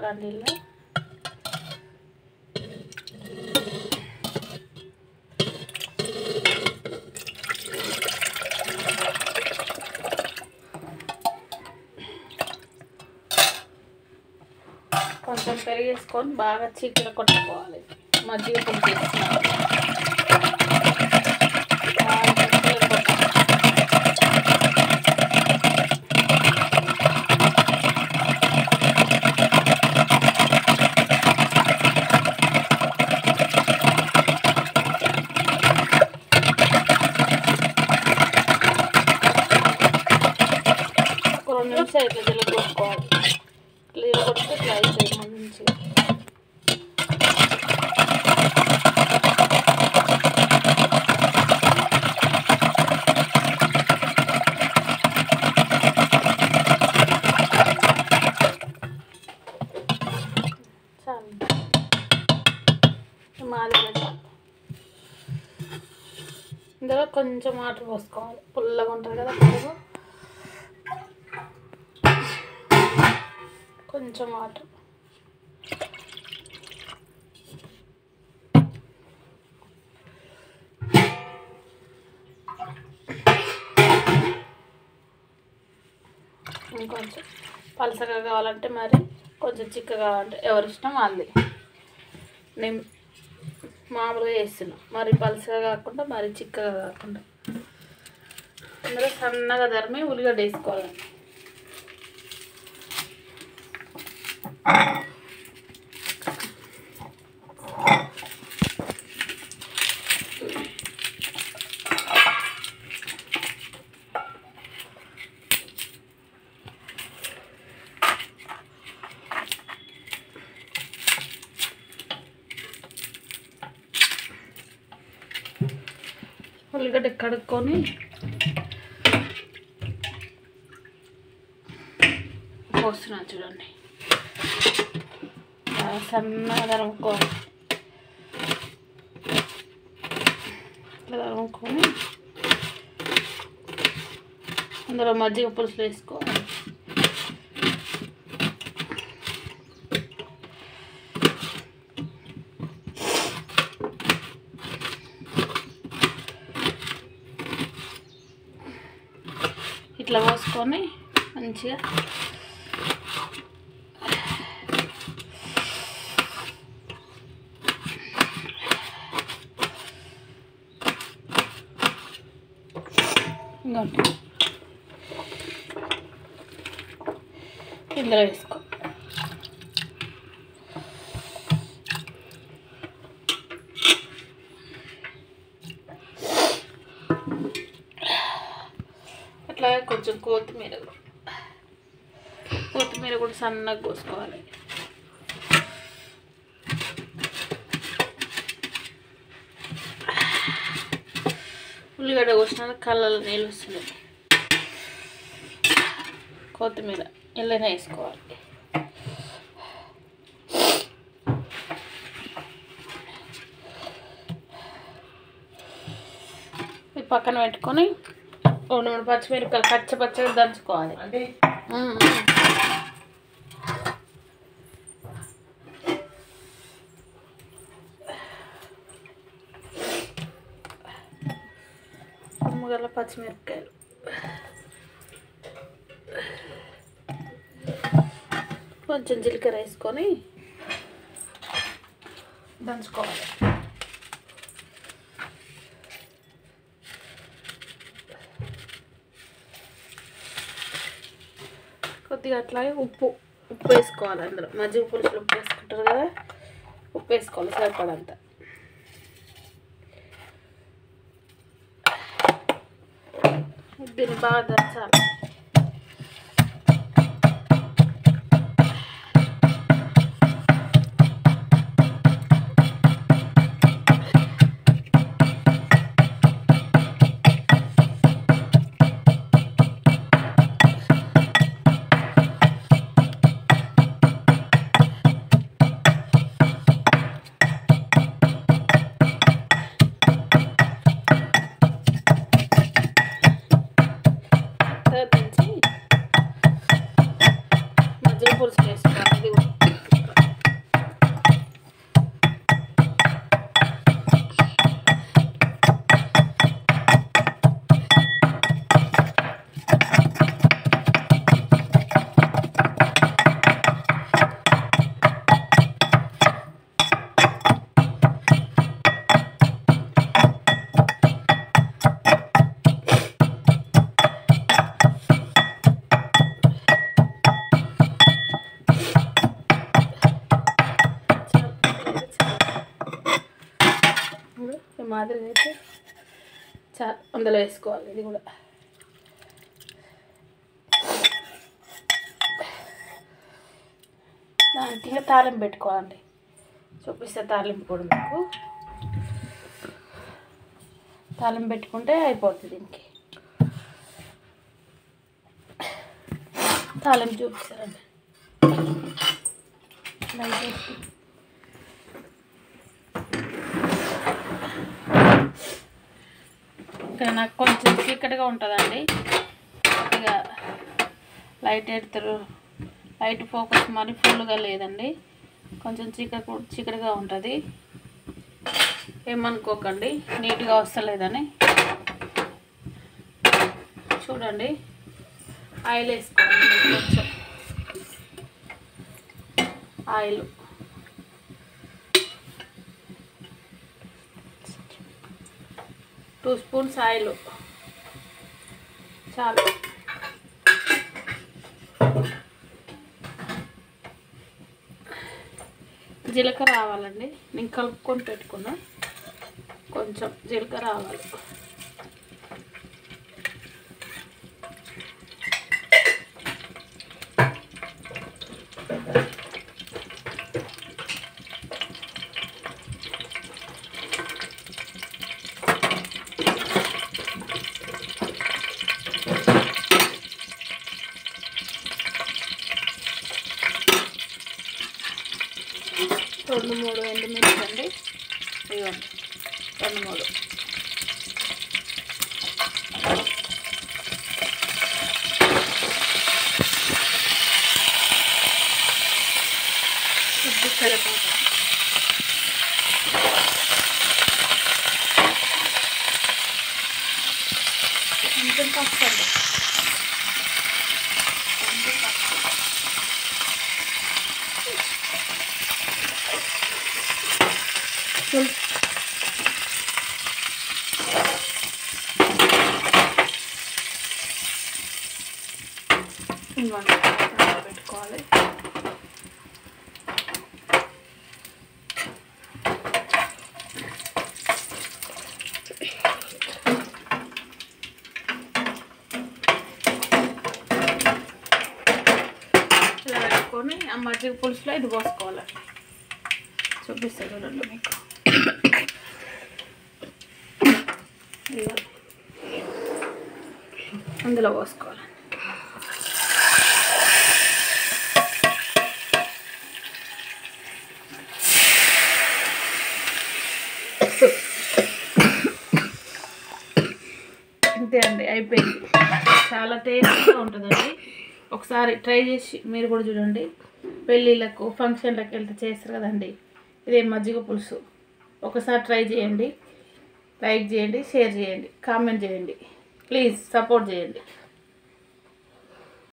వేసుకోవాలి ఆ నీళ్ళు కొంచెం పెరిగేసుకొని బాగా చీకర కొట్టుకోవాలి మజ్జిగ పులుసు వేసుకున్నాం బాగా చీకర కొట్టాలి ఒక రెండు నిమిషాలు ఇట్లా జిల్ల కొట్టుకోవాలి ఇట్లా జిల్ల కొడితే ఇట్లా అయిపోయింది మంచిగా చాలు మాది కూడా చాలు ఇందులో కొంచెం వాటర్ పోసుకోవాలి పుల్లగా ఉంటుంది కదా పెరుగు కొంచెం వాటర్ ఇంకొంచెం పలసగా కావాలంటే మరి కొంచెం చిక్కగా కావాలంటే ఎవరి ఇష్టం వాళ్ళది నేను మామూలుగా చేస్తున్నా మరి పలసగా కాకుండా మరి చిక్కగా కాకుండా అందులో సన్నగా ధరిమి ఉల్లిగడ్డ వేసుకోవాలి ఉల్లిగడ్డ కడుక్కొని పోస్తున్నాను చూడండి బాగా సన్నగా తరుముకోవాలి ఇట్లా తరుముకొని అందులో మజ్జిగ పులుసులు వేసుకోవాలి ఇట్లా పోసుకొని మంచిగా ఇంకోటి ఇందులో వేసుకో అట్లాగే కొంచెం కొత్తిమీర కూడా. కొత్తిమీర కూడా సన్నగా కోసుకోవాలి ఉల్లిగడ్డ కోసిన కళ్ళలో నీళ్ళు వస్తున్నాయి కొత్తిమీర ఎల్లనే వేసుకోవాలి ఇది పక్కన పెట్టుకొని రెండు మూడు పచ్చిమిరపకాయలు పచ్చ పచ్చగా దంచుకోవాలి ఉమ్, ఉమ్. ముగల పచ్చిమిరపకాయలు కొంచెం జీలకర్ర వేసుకొని దంచుకోవాలి కొద్దిగా అట్లాగే ఉప్పు ఉప్పు వేసుకోవాలి అందులో మజ్జిగ పులుసులు ఉప్పు వేసుకుంటారు కదా ఉప్పు వేసుకోవాలి సరిపడంత దీన్ని బాగా దంచాలి తర్వాత మాదిరిగా అయితే చా అందులో వేసుకోవాలి ఇది కూడా దానికి ఇక తాలింపు పెట్టుకోవాలండి చూపిస్తే తాలింపు కూడా మీకు తాలింపు పెట్టుకుంటే అయిపోతుంది దీనికి తాలింపు చూపిస్తారండి లైట్ వేసి. ఇక్కడ నాకు కొంచెం చీకటిగా ఉంటుందండి ఇక లైట్ ఎడతారు లైట్ ఫోకస్ మరి ఫుల్గా లేదండి కొంచెం చీకటి చీకటిగా ఉంటుంది ఏమనుకోకండి నీట్గా వస్తలేదని చూడండి ఆయిల్ వేసుకోండి కొంచెం ఆయిల్ టూ స్పూన్స్ ఆయిల్ చాలు జీలకర్ర రావాలండి నేను కలుపుకొని పెట్టుకున్నా కొంచెం జీలకర్ర రావాలి రెండు మూడు ఎండుమిర్చి అండి ఇవ్వండి రెండు మూడు కొద్ది కరివేపాకు కొంచెం పసుపు అండి కొంచెం పసుపు చూడు. ఇవ్వండి ఇక్కడ పెట్టుకోవాలి ఇలా పెట్టుకొని ఆ మజ్జిగ పులుసులో ఇది పోసుకోవాలి చూపిస్తాను చూడండి మీకు ఇదిగో. అందులో పోసుకోవాలి అంతే అండి అయిపోయింది చాలా టేస్ట్గా ఉంటుందండి ఒకసారి ట్రై చేసి మీరు కూడా చూడండి పెళ్ళిళ్ళకు ఫంక్షన్లకు వెళ్తే చేస్తారు కదండి ఇదే మజ్జిగ పులుసు ఒకసారి ట్రై చేయండి లైక్ చేయండి షేర్ చేయండి కామెంట్ చేయండి ప్లీజ్ సపోర్ట్ చేయండి